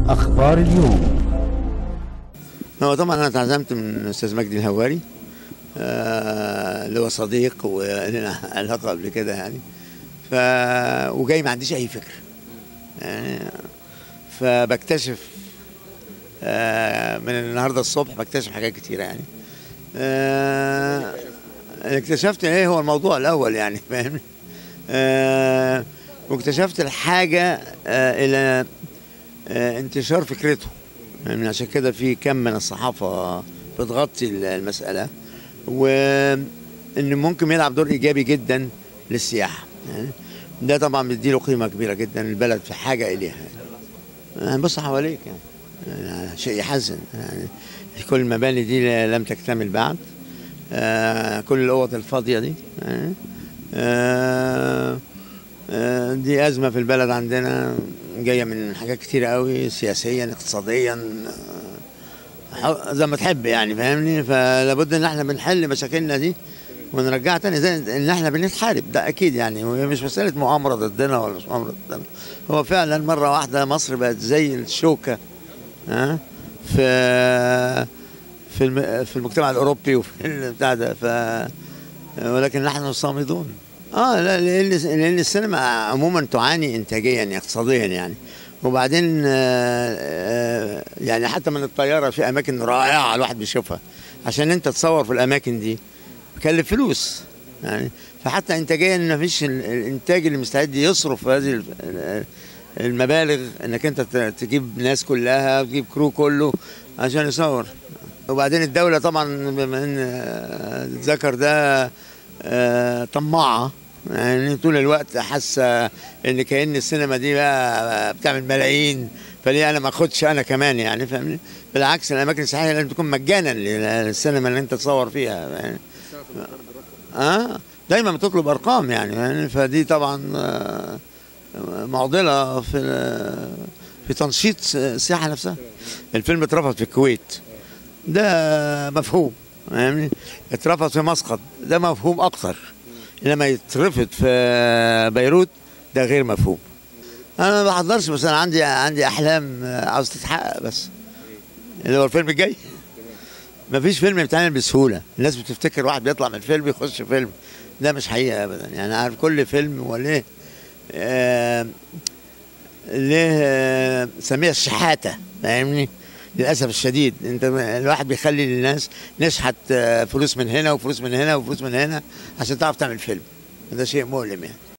أخبار اليوم هو طبعا انا اتعزمت من الاستاذ مجدي الهواري آه، اللي هو صديق ولنا علاقه قبل كده يعني ف وجاي ما عنديش اي فكره يعني فبكتشف آه، من النهارده الصبح بكتشف حاجات كتيره يعني آه، اكتشفت ايه هو الموضوع الاول يعني فاهمني آه، واكتشفت الحاجه آه، الى آه، انتشار فكرته يعني عشان كده في كم من الصحافة بتغطي المسألة وإن ممكن يلعب دور إيجابي جدا للسياحة يعني ده طبعا بيديله قيمة كبيرة جدا البلد في حاجة إليها يعني بص حواليك يعني. يعني شيء يحزن يعني كل المباني دي لم تكتمل بعد آه كل الأوض الفاضية دي يعني آه آه دي أزمة في البلد عندنا جاية من حاجات كتيرة قوي سياسيا اقتصاديا آه، زي ما تحب يعني فاهمني فلابد ان احنا بنحل مشاكلنا دي ونرجعها تاني زي ان احنا بنتحارب ده اكيد يعني وهي مش مسألة مؤامرة ضدنا ولا مش مؤامرة ضدنا هو فعلا مرة واحدة مصر بقت زي الشوكة ها في في الم- في المجتمع الاوروبي وفي البتاع ده ف ولكن نحن صامدون اه لا لان لان السينما عموما تعاني انتاجيا اقتصاديا يعني وبعدين آه، آه، يعني حتى من الطياره في اماكن رائعه الواحد بيشوفها عشان انت تصور في الاماكن دي بكلف فلوس يعني فحتى انتاجيا ما فيش ال- الانتاج اللي مستعد يصرف هذه ال- ال- المبالغ انك انت ت- تجيب ناس كلها وتجيب كرو كله عشان يصور وبعدين الدوله طبعا بما ان آه، ذكر ده آه، طماعه يعني طول الوقت حاسه ان كان السينما دي بقى بتعمل ملايين فليه انا ما اخدش انا كمان يعني فاهمني بالعكس الاماكن السياحيه لازم تكون مجانا للسينما اللي انت تصور فيها يعني اه دايما بتطلب ارقام يعني, يعني فدي طبعا آه، معضله في في تنشيط السياحه نفسها الفيلم اترفض في الكويت ده مفهوم فاهمني اترفض في مسقط ده مفهوم اكتر انما يترفض في بيروت ده غير مفهوم انا ما بحضرش بس انا عندي عندي احلام عاوز تتحقق بس اللي هو الفيلم الجاي مفيش فيلم بيتعمل بسهوله الناس بتفتكر واحد بيطلع من الفيلم يخش فيلم ده مش حقيقه ابدا يعني عارف كل فيلم وليه آه ليه آه، سميها الشحاته فاهمني للاسف الشديد انت الواحد بيخلي للناس نشحت آه، فلوس من هنا وفلوس من هنا وفلوس من هنا عشان تعرف تعمل فيلم ده شيء مؤلم يعني